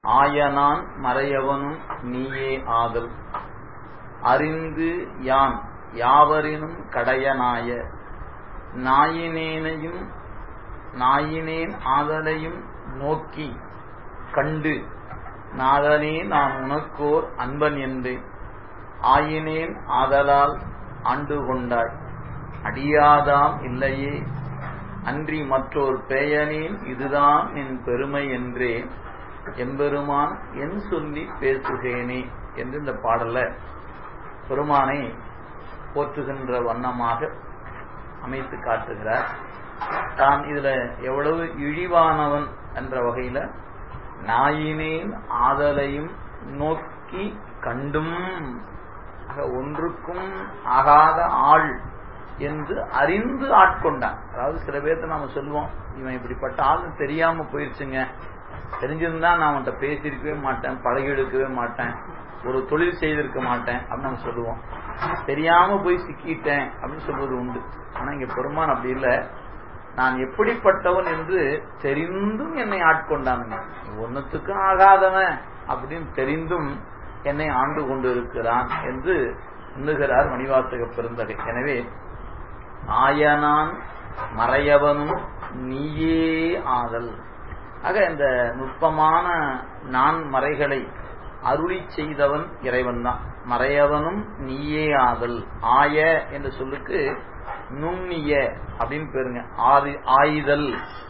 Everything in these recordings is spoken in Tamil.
ஆயனான் மறையவனும் நீயே ஆதல் அறிந்து யான் யாவரினும் கடையனாய நாயினேனையும் நாயினேன் ஆதலையும் நோக்கி கண்டு நாதனே நான் உனக்கோர் அன்பன் என்றேன் ஆயினேன் ஆதலால் ஆண்டு கொண்டாய் அடியாதாம் இல்லையே அன்றி மற்றோர் பேயனேன் இதுதான் என் பெருமை என்றே எம்பெருமான் என் சொல்லி பேசுகிறேனே என்று இந்த பாடல்ல பெருமானை போற்றுகின்ற வண்ணமாக அமைத்து காட்டுகிறார் தான் இதுல எவ்வளவு இழிவானவன் என்ற வகையில நாயினேன் ஆதலையும் நோக்கி கண்டும் ஒன்றுக்கும் ஆகாத ஆள் என்று அறிந்து ஆட்கொண்டான் அதாவது சில பேர்த்த நாம சொல்லுவோம் இவன் இப்படிப்பட்ட ஆள் தெரியாம போயிருச்சுங்க தெரிஞ்சிருந்தா நான் அவன்கிட்ட பேசியிருக்கவே மாட்டேன் பழகி எடுக்கவே மாட்டேன் ஒரு தொழில் செய்திருக்க மாட்டேன் அப்படின்னு நம்ம சொல்லுவோம் தெரியாம போய் சிக்கிட்டேன் அப்படின்னு சொல்வது உண்டு ஆனா இங்க பெருமான் அப்படி இல்லை நான் எப்படிப்பட்டவன் என்று தெரிந்தும் என்னை ஆட்கொண்டானுங்க ஒன்னுத்துக்கும் ஆகாதவன் அப்படின்னு தெரிந்தும் என்னை ஆண்டு கொண்டு இருக்கிறான் என்று எண்ணுகிறார் மணிவாசக பெருந்தகை எனவே ஆயனான் மறையவனும் நீயே ஆதல் ஆக இந்த நுட்பமான நான் மறைகளை அருளி செய்தவன் இறைவன் தான் மறையவனும் நீயே ஆதல் ஆய என்ற சொல்லுக்கு நுண்ணிய அப்படின்னு பேருங்க ஆதி ஆயுதல்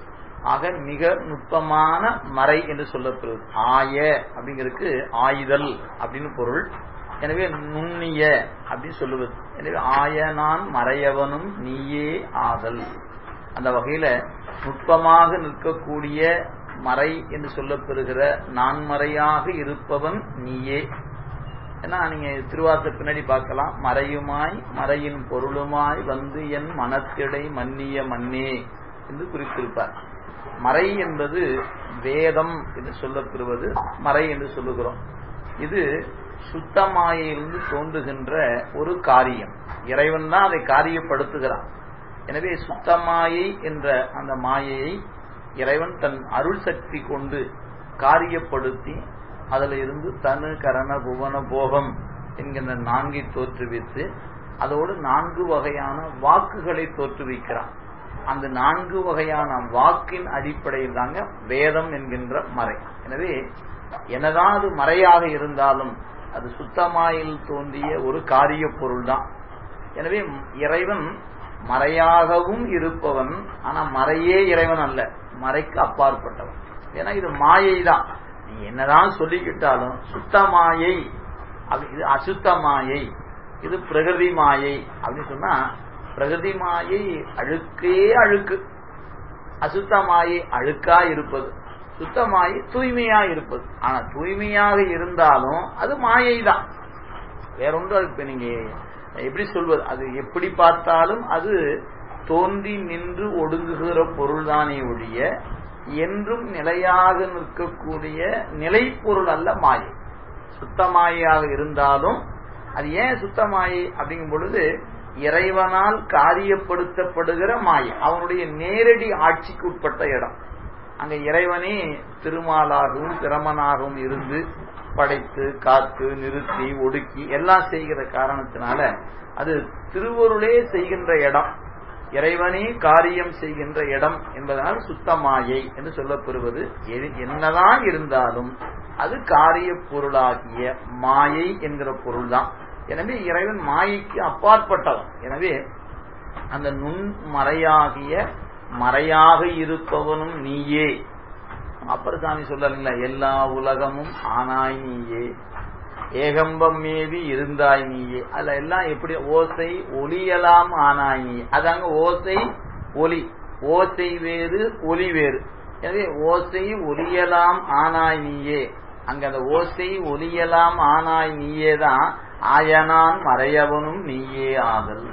ஆக மிக நுட்பமான மறை என்று சொல்லப்படுவது ஆய அப்படிங்கிறதுக்கு ஆயுதல் அப்படின்னு பொருள் எனவே நுண்ணிய அப்படின்னு சொல்லுவது எனவே ஆய நான் மறையவனும் நீயே ஆதல் அந்த வகையில நுட்பமாக நிற்கக்கூடிய மறை என்று சொல்லப்பெறுகிற நான்மறையாக இருப்பவன் நீயே ஏன்னா நீங்க திருவாச பின்னாடி பார்க்கலாம் மறையுமாய் மறையின் பொருளுமாய் வந்து என் மனத்திடை மன்னிய மன்னே என்று குறிப்பிருப்பார் மறை என்பது வேதம் என்று சொல்லப்பெறுவது மறை என்று சொல்லுகிறோம் இது சுத்தமாயிலிருந்து தோன்றுகின்ற ஒரு காரியம் இறைவன் தான் அதை காரியப்படுத்துகிறான் எனவே சுத்தமாயை என்ற அந்த மாயையை இறைவன் தன் அருள் சக்தி கொண்டு காரியப்படுத்தி அதில் இருந்து தனு கரண புவன போகம் என்கின்ற நான்கை தோற்றுவித்து அதோடு நான்கு வகையான வாக்குகளை தோற்றுவிக்கிறான் அந்த நான்கு வகையான வாக்கின் அடிப்படையில் தாங்க வேதம் என்கின்ற மறை எனவே என்னதான் அது மறையாக இருந்தாலும் அது சுத்தமாயில் தோன்றிய ஒரு காரிய பொருள் தான் எனவே இறைவன் மறையாகவும் இருப்பவன் ஆனா மறையே இறைவன் அல்ல மறைக்கு அப்பாற்பட்டவன் ஏன்னா இது மாயை தான் நீ என்னதான் சொல்லிக்கிட்டாலும் சுத்த மாயை இது அசுத்த மாயை இது பிரகிருதி மாயை அப்படின்னு சொன்னா பிரகிருதி மாயை அழுக்கே அழுக்கு அசுத்த மாயை அழுக்கா இருப்பது சுத்தமாயி தூய்மையா இருப்பது ஆனா தூய்மையாக இருந்தாலும் அது மாயை தான் வேற ஒன்றும் இப்ப நீங்க எப்படி சொல்வது அது எப்படி பார்த்தாலும் அது தோன்றி நின்று ஒடுங்குகிற பொருள்தானே ஒழிய என்றும் நிலையாக நிற்கக்கூடிய நிலை பொருள் அல்ல மாயை சுத்தமாயாக இருந்தாலும் அது ஏன் சுத்தமாயை அப்படிங்கும் பொழுது இறைவனால் காரியப்படுத்தப்படுகிற மாயை அவனுடைய நேரடி ஆட்சிக்கு உட்பட்ட இடம் அங்க இறைவனே திருமாலாகவும் பிரமனாகவும் இருந்து படைத்து காத்து நிறுத்தி ஒடுக்கி எல்லாம் செய்கிற காரணத்தினால அது திருவருளே செய்கின்ற இடம் இறைவனே காரியம் செய்கின்ற இடம் என்பதனால் சுத்தமாயை என்று சொல்லப்பெறுவது என்னதான் இருந்தாலும் அது காரிய பொருளாகிய மாயை என்கிற பொருள் தான் எனவே இறைவன் மாயைக்கு அப்பாற்பட்டவன் எனவே அந்த நுண்மறையாகிய மறையாக இருப்பவனும் நீயே அப்பர் சாமி சொல்லலைங்களா எல்லா உலகமும் ஆனாய் நீயே ஏகம்பம் மேவி இருந்தாய் நீயே அதுல எல்லாம் எப்படி ஓசை ஒலியலாம் ஆனாய் நீ அதாங்க ஓசை ஒலி ஓசை வேறு ஒலி வேறு எனவே ஓசை ஒலியலாம் ஆனாய் நீயே அங்க அந்த ஓசை ஒலியலாம் ஆனாய் நீயே தான் ஆயனான் மறையவனும் நீயே ஆதல்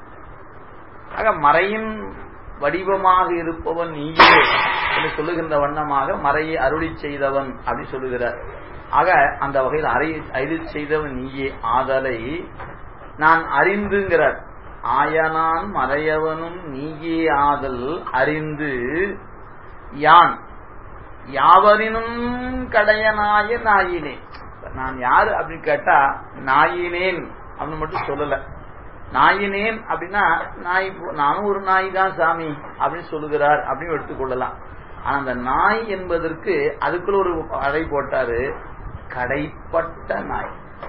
ஆக மறையின் வடிவமாக இருப்பவன் நீயே என்று சொல்லுகின்ற வண்ணமாக மறையை அருளி செய்தவன் அப்படி சொல்லுகிறார் ஆக அந்த வகையில் அறை அருளி செய்தவன் நீயே ஆதலை நான் அறிந்துங்கிறார் ஆயனான் மறையவனும் நீயே ஆதல் அறிந்து யான் யாவரினும் கடையனாய நாயினே நான் யாரு அப்படின்னு கேட்டா நாயினேன் அப்படின்னு மட்டும் சொல்லல நாயினேன் அப்படின்னா நாய் நானும் ஒரு நாய் தான் சாமி அப்படின்னு சொல்லுகிறார் அப்படின்னு எடுத்துக்கொள்ளலாம் ஆனா அந்த நாய் என்பதற்கு அதுக்குள்ள ஒரு அடை போட்டாரு கடைப்பட்ட நாய்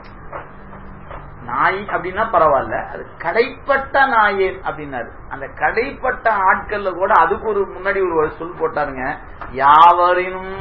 நாய் அப்படின்னா பரவாயில்ல அது கடைப்பட்ட நாயேன் அப்படின்னாரு அந்த கடைப்பட்ட ஆட்கள்ல கூட அதுக்கு ஒரு முன்னாடி ஒரு சொல் போட்டாருங்க யாவரினும்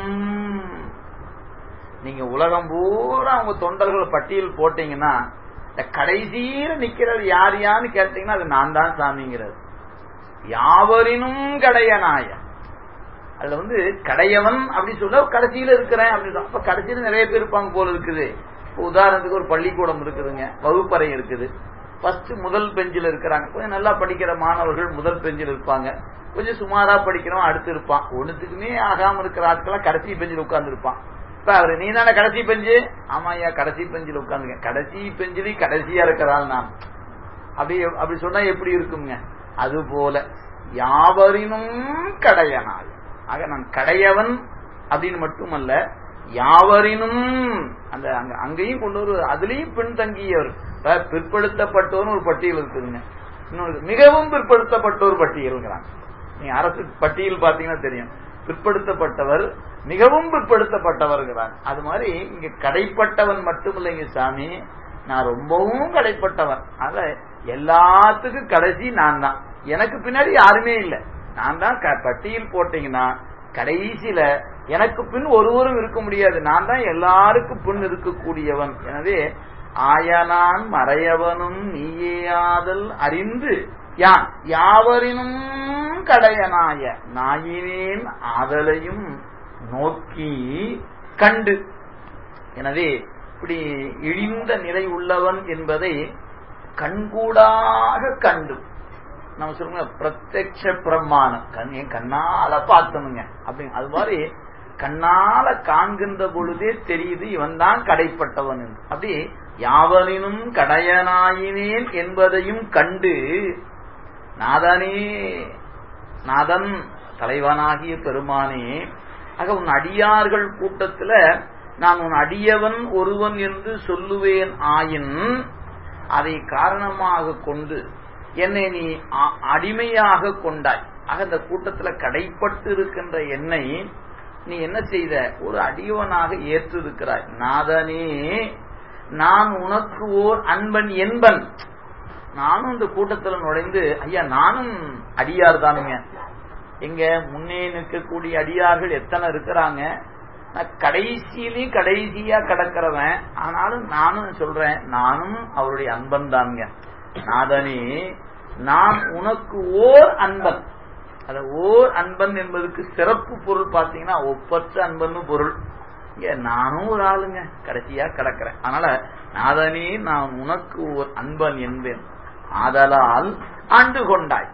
நீங்க உலகம் பூரா அவங்க தொண்டர்கள் பட்டியல் போட்டீங்கன்னா இந்த கடைசியில நிக்கிறது யார் யான்னு கேட்டீங்கன்னா அது நான் தான் சாமிங்கிறது யாவரினும் கடைய நாய அதுல வந்து கடையவன் அப்படி சொல்ல கடைசியில இருக்கிறேன் அப்படின்னு அப்ப கடைசியில நிறைய பேர் இருப்பாங்க போல இருக்குது உதாரணத்துக்கு ஒரு பள்ளிக்கூடம் இருக்குதுங்க வகுப்பறை இருக்குது ஃபர்ஸ்ட் முதல் பெஞ்சில் இருக்கிறாங்க கொஞ்சம் நல்லா படிக்கிற மாணவர்கள் முதல் பெஞ்சில் இருப்பாங்க கொஞ்சம் சுமாரா படிக்கிறவன் அடுத்து இருப்பான் ஒண்ணுத்துக்குமே ஆகாம இருக்கிற ஆட்கள்லாம் கடைசி பெஞ்சில் உட்கார்ந்து இருப்பான் இப்ப அவரு நீ தானே கடைசி பெஞ்சு ஆமா ஐயா கடைசி பெஞ்சில் உட்காந்துங்க கடைசி பெஞ்சிலையும் கடைசியா இருக்கிறாள் நான் அப்படி அப்படி சொன்னா எப்படி இருக்குங்க அது போல யாவரினும் கடையனாய் ஆக நான் கடையவன் அப்படின்னு மட்டுமல்ல யாவரினும் அந்த அங்க அங்கேயும் கொண்டு ஒரு அதுலயும் பின்தங்கியவர் பிற்படுத்தப்பட்டோர் ஒரு பட்டியல் இருக்குதுங்க இன்னொரு மிகவும் பிற்படுத்தப்பட்டோர் பட்டியல்ங்கிறாங்க நீங்க அரசு பட்டியல் பாத்தீங்கன்னா தெரியும் பிற்படுத்தப்பட்டவர் மிகவும் பிற்படுத்தப்பட்டவர்கிறாங்க அது மாதிரி இங்க கடைப்பட்டவன் மட்டும் இல்லைங்க சாமி நான் ரொம்பவும் கடைப்பட்டவன் அத எல்லாத்துக்கும் கடைசி நான் தான் எனக்கு பின்னாடி யாருமே இல்லை நான் தான் பட்டியல் போட்டீங்கன்னா கடைசியில எனக்கு பின் ஒருவரும் இருக்க முடியாது நான் தான் எல்லாருக்கும் பின் இருக்கக்கூடியவன் எனவே ஆயனான் மறையவனும் நீயேயாதல் அறிந்து யான் யாவரினும் கடையனாய நாயினேன் ஆதலையும் நோக்கி கண்டு எனவே இப்படி இழிந்த நிலை உள்ளவன் என்பதை கண்கூடாக கண்டு நம்ம சொல்லுங்க பிரத்யட்ச பிரமாணம் கண் என் கண்ணால பார்த்தனுங்க அப்படி அது மாதிரி கண்ணால காண்கின்ற பொழுதே தெரியுது இவன் தான் கடைப்பட்டவன் அப்படி யாவனினும் கடையனாயினேன் என்பதையும் கண்டு நாதனே நாதன் தலைவனாகிய பெருமானே ஆக உன் அடியார்கள் கூட்டத்துல நான் உன் அடியவன் ஒருவன் என்று சொல்லுவேன் ஆயின் அதை காரணமாக கொண்டு என்னை நீ அடிமையாக கொண்டாய் ஆக இந்த கூட்டத்துல கடைப்பட்டு இருக்கின்ற என்னை நீ என்ன செய்த ஒரு அடியவனாக ஏற்று இருக்கிறாய் நாதனே நான் உனக்கு ஓர் அன்பன் என்பன் நானும் இந்த கூட்டத்துல நுழைந்து ஐயா நானும் அடியார் தானுங்க எங்க முன்னே நிற்கக்கூடிய அடியார்கள் எத்தனை இருக்கிறாங்க நான் கடைசியிலையும் கடைசியா கிடக்கிறவன் ஆனாலும் நானும் சொல்றேன் நானும் அவருடைய அன்பன் தானுங்க நாதனே நான் உனக்கு ஓர் அன்பன் அத ஓர் அன்பன் என்பதுக்கு சிறப்பு பொருள் பாத்தீங்கன்னா ஒப்பற்ற அன்பன் பொருள் இங்க நானும் ஒரு ஆளுங்க கடைசியா கிடக்கிறேன் அதனால நாதனே நான் உனக்கு ஓர் அன்பன் என்பேன் ஆதலால் ஆண்டு கொண்டாய்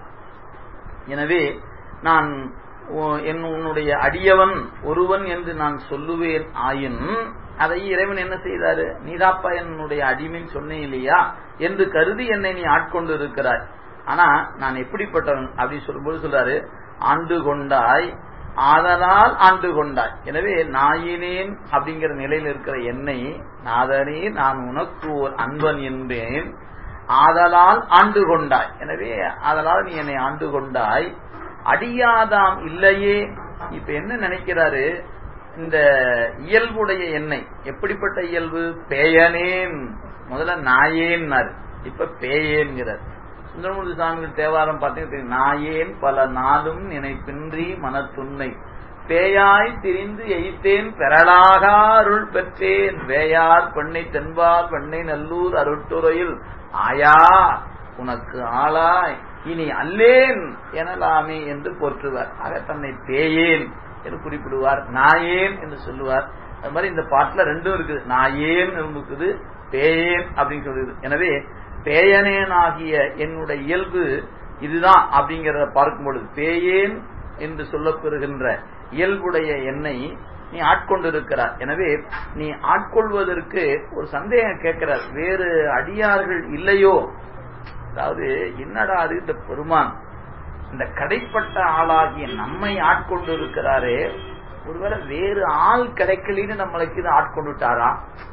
எனவே நான் என் உன்னுடைய அடியவன் ஒருவன் என்று நான் சொல்லுவேன் ஆயின் அதை இறைவன் என்ன செய்தாரு நீதாப்பா என்னுடைய அடிமைன்னு சொன்னேன் இல்லையா என்று கருதி என்னை நீ ஆட்கொண்டு இருக்கிறாய் ஆனா நான் எப்படிப்பட்டவன் அப்படின்னு சொல்லும்போது சொல்றாரு ஆண்டு கொண்டாய் ஆதலால் ஆண்டு கொண்டாய் எனவே நாயினேன் அப்படிங்கிற நிலையில் இருக்கிற என்னை நாதனே நான் உனக்கு ஒரு அன்பன் என்பேன் ஆதலால் ஆண்டு கொண்டாய் எனவே ஆதலால் நீ என்னை ஆண்டு கொண்டாய் அடியாதாம் இல்லையே இப்ப என்ன நினைக்கிறாரு இந்த இயல்புடைய எண்ணெய் எப்படிப்பட்ட இயல்பு பேயனேன் முதல்ல நாயேன்னாரு இப்ப பேயேன்கிறார் சுந்தரமூர்த்தி சாமிகள் தேவாரம் பார்த்தீங்கன்னா நாயேன் பல நாளும் நினைப்பின்றி மனத்துன்னை பேயாய் திரிந்து எய்த்தேன் பெறலாக அருள் பெற்றேன் வேயார் பெண்ணை தென்பால் பெண்ணை நல்லூர் அருட்டுறையில் ஆயா உனக்கு ஆளாய் இனி அல்லேன் எனலாமே என்று போற்றுவார் ஆக தன்னை பேயேன் என்று குறிப்பிடுவார் நாயேன் என்று சொல்லுவார் அது மாதிரி இந்த பாட்டுல ரெண்டும் இருக்குது நாயேன் இருக்குது பேயேன் அப்படின்னு சொல்லுது எனவே பேயனேன் ஆகிய என்னுடைய இயல்பு இதுதான் அப்படிங்கிறத பார்க்கும் பொழுது பேயேன் என்று சொல்லப்பெறுகின்ற இயல்புடைய என்னை நீ ஆட்கொண்டிருக்கிறார் எனவே நீ ஆட்கொள்வதற்கு ஒரு சந்தேகம் கேட்கிறார் வேறு அடியார்கள் இல்லையோ அதாவது என்னடா அது இந்த பெருமான் இந்த கடைப்பட்ட ஆளாகிய நம்மை ஆட்கொண்டு இருக்கிறாரே ஒருவேளை வேறு ஆள் கிடைக்கலன்னு நம்மளுக்கு இது ஆட்கொண்டுட்டாரா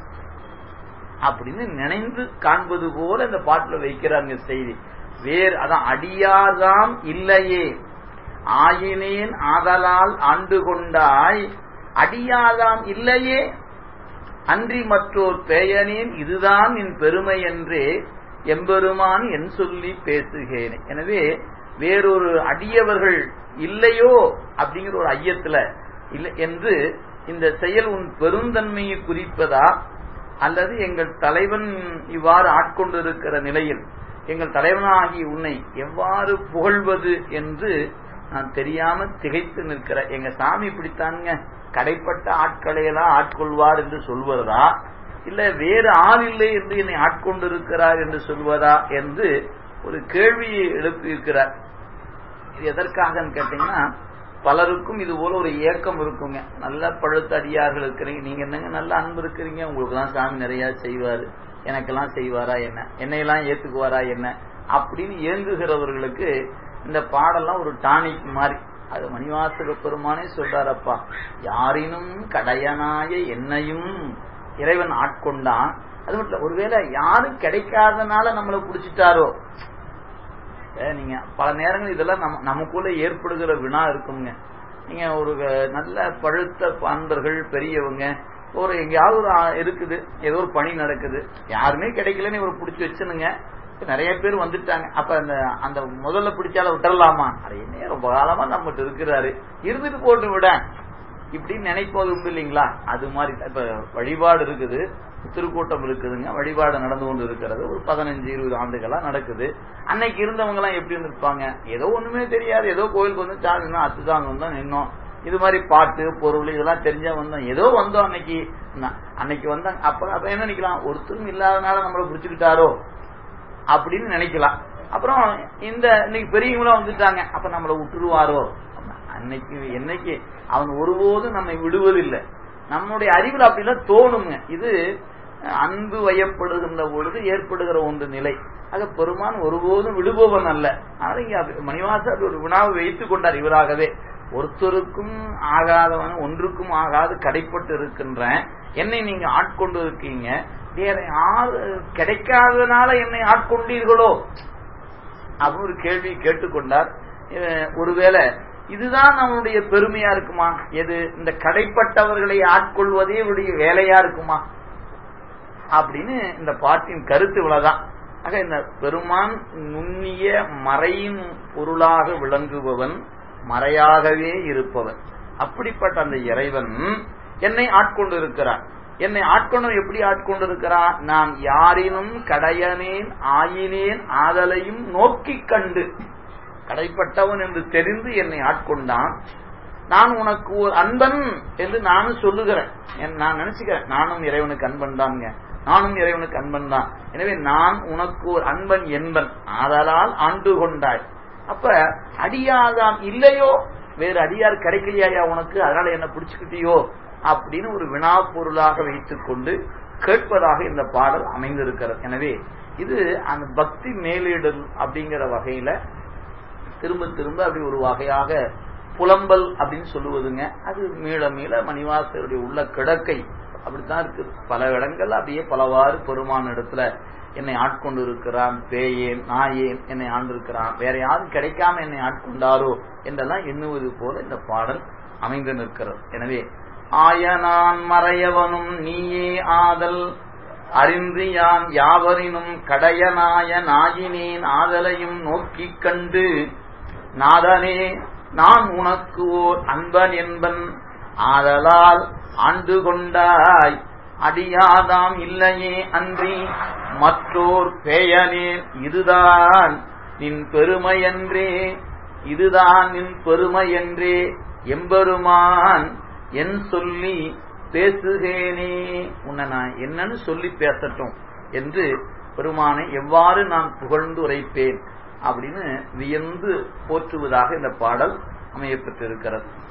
அப்படின்னு நினைந்து காண்பது போல இந்த பாட்டுல வைக்கிறாங்க செய்தி வேறு அதான் அடியாதாம் இல்லையே ஆயினேன் ஆதலால் ஆண்டு கொண்டாய் அடியாதாம் இல்லையே அன்றி மற்றோர் பேயனேன் இதுதான் என் பெருமை என்றே எம்பெருமான் என் சொல்லி பேசுகிறேன் எனவே வேறொரு அடியவர்கள் இல்லையோ அப்படிங்கிற ஒரு ஐயத்துல இல்லை என்று இந்த செயல் உன் பெருந்தன்மையை குறிப்பதா அல்லது எங்கள் தலைவன் இவ்வாறு ஆட்கொண்டிருக்கிற நிலையில் எங்கள் தலைவனாகி உன்னை எவ்வாறு புகழ்வது என்று நான் தெரியாம திகைத்து நிற்கிற எங்க சாமி இப்படித்தானுங்க கடைப்பட்ட ஆட்களையெல்லாம் ஆட்கொள்வார் என்று சொல்வதா இல்ல வேறு ஆள் இல்லை என்று என்னை ஆட்கொண்டிருக்கிறார் என்று சொல்வதா என்று ஒரு கேள்வியை எழுப்பியிருக்கிறார் இது எதற்காகன்னு கேட்டீங்கன்னா பலருக்கும் இது போல ஒரு ஏக்கம் இருக்குங்க நல்ல பழுத்த அடியார்கள் இருக்கிறீங்க நீங்க என்னங்க நல்ல அன்பு இருக்கிறீங்க உங்களுக்கு தான் சாமி நிறைய செய்வாரு எனக்கெல்லாம் செய்வாரா என்ன என்னையெல்லாம் ஏத்துக்குவாரா என்ன அப்படின்னு ஏங்குகிறவர்களுக்கு இந்த பாடெல்லாம் ஒரு டானிக் மாதிரி அது மணிவாசக பெருமானே சொல்றாரப்பா யாரினும் கடையனாய என்னையும் இறைவன் ஆட்கொண்டான் அது மட்டும் இல்ல ஒருவேளை யாரும் கிடைக்காதனால நம்மளை பிடிச்சிட்டாரோ நீங்க பல நேரங்கள் இதெல்லாம் நம்ம நமக்குள்ள ஏற்படுகிற வினா இருக்குங்க நீங்க ஒரு நல்ல பழுத்த அன்பர்கள் பெரியவங்க ஒரு எங்கேயாவது ஒரு இருக்குது ஏதோ ஒரு பணி நடக்குது யாருமே கிடைக்கலன்னு இவர் பிடிச்சி வச்சுனுங்க நிறைய பேர் வந்துட்டாங்க அப்ப அந்த அந்த முதல்ல பிடிச்சால விட்டுறலாமா அது என்ன ரொம்ப காலமா நம்மகிட்ட இருக்கிறாரு இருந்துட்டு போட்டு விட இப்படின்னு நினைப்பது உண்டு இல்லைங்களா அது மாதிரி இப்ப வழிபாடு இருக்குது திருக்கூட்டம் இருக்குதுங்க வழிபாடு நடந்து கொண்டு இருக்கிறது ஒரு பதினஞ்சு இருபது ஆண்டுகளா நடக்குது அன்னைக்கு இருந்தவங்க எல்லாம் எப்படி இருந்திருப்பாங்க ஏதோ ஒண்ணுமே தெரியாது ஏதோ கோயிலுக்கு வந்து சார்ஜ் அத்துதான் வந்தோம் நின்னோம் இது மாதிரி பாட்டு பொருள் இதெல்லாம் தெரிஞ்சா வந்தோம் ஏதோ வந்தோம் அன்னைக்கு அன்னைக்கு வந்தாங்க அப்ப அப்ப என்ன நினைக்கலாம் ஒருத்தரும் இல்லாதனால நம்மள பிடிச்சுக்கிட்டாரோ அப்படின்னு நினைக்கலாம் அப்புறம் இந்த இன்னைக்கு பெரியவங்களும் வந்துட்டாங்க அப்ப நம்மளை விட்டுருவாரோ அன்னைக்கு என்னைக்கு அவன் ஒருபோதும் நம்மை விடுவதில்லை நம்முடைய அறிவில் அப்படிலாம் தோணுங்க இது அன்பு வயப்படுகின்ற பொழுது ஏற்படுகிற ஒன்று நிலை ஆக பெருமான் ஒருபோதும் விடுபவன் அல்ல ஆனால் இங்க மணிவாச ஒரு வினாவை வைத்துக் கொண்டார் இவராகவே ஒருத்தருக்கும் ஆகாதவன் ஒன்றுக்கும் ஆகாது கடைப்பட்டு இருக்கின்ற என்னை நீங்க ஆட்கொண்டு இருக்கீங்க வேற யாரு கிடைக்காதனால என்னை ஆட்கொண்டீர்களோ அப்படின்னு ஒரு கேள்வி கேட்டுக்கொண்டார் ஒருவேளை இதுதான் நம்முடைய பெருமையா இருக்குமா எது இந்த கடைப்பட்டவர்களை ஆட்கொள்வதே இவருடைய வேலையா இருக்குமா அப்படின்னு இந்த பாட்டின் கருத்து இவ்வளவுதான் ஆக இந்த பெருமான் நுண்ணிய மறையின் பொருளாக விளங்குபவன் மறையாகவே இருப்பவன் அப்படிப்பட்ட அந்த இறைவன் என்னை ஆட்கொண்டு இருக்கிறான் என்னை ஆட்கொண்டு எப்படி ஆட்கொண்டு இருக்கிறான் நான் யாரினும் கடையனேன் ஆயினேன் ஆதலையும் நோக்கி கண்டு கடைப்பட்டவன் என்று தெரிந்து என்னை ஆட்கொண்டான் நான் உனக்கு ஒரு அன்பன் என்று நானும் சொல்லுகிறேன் நான் நினைச்சுக்கிறேன் நானும் இறைவனுக்கு அன்பன் தான்ங்க நானும் இறைவனுக்கு அன்பன் தான் எனவே நான் உனக்கு ஒரு அன்பன் என்பன் ஆதலால் ஆண்டு கொண்டாய் அப்ப அடியாதாம் இல்லையோ வேறு அடியார் கிடைக்கலையா உனக்கு அதனால என்ன பிடிச்சுக்கிட்டியோ அப்படின்னு ஒரு வினா பொருளாக வைத்துக் கொண்டு கேட்பதாக இந்த பாடல் அமைந்திருக்கிறது எனவே இது அந்த பக்தி மேலீடல் அப்படிங்கிற வகையில திரும்ப திரும்ப அப்படி ஒரு வகையாக புலம்பல் அப்படின்னு சொல்லுவதுங்க அது மீள மீள மணிவாசருடைய உள்ள கிடக்கை அப்படித்தான் இருக்கு பல இடங்கள்ல அப்படியே பலவாறு பெருமான இடத்துல என்னை ஆட்கொண்டு இருக்கிறான் பேயேன் நாயேன் என்னை ஆண்டிருக்கிறான் வேற யாரும் கிடைக்காம என்னை ஆட்கொண்டாரோ என்றெல்லாம் எண்ணுவது போல இந்த பாடல் அமைந்து நிற்கிறது எனவே ஆயனான் மறையவனும் நீயே ஆதல் அறிந்து யான் யாவரினும் கடையனாய நாயினேன் ஆதலையும் நோக்கிக் கண்டு நாதனே நான் உனக்கு ஓர் அன்பன் என்பன் ஆதலால் ஆண்டு கொண்டாய் அடியாதாம் இல்லையே அன்றி மற்றோர் பேயனேன் இதுதான் நின் பெருமையன்றே இதுதான் நின் பெருமையன்றே எம்பெருமான் என் சொல்லி பேசுகேனே உன்னை நான் என்னன்னு சொல்லி பேசட்டும் என்று பெருமானை எவ்வாறு நான் புகழ்ந்து உரைப்பேன் அப்படின்னு வியந்து போற்றுவதாக இந்த பாடல் அமையப்பட்டிருக்கிறது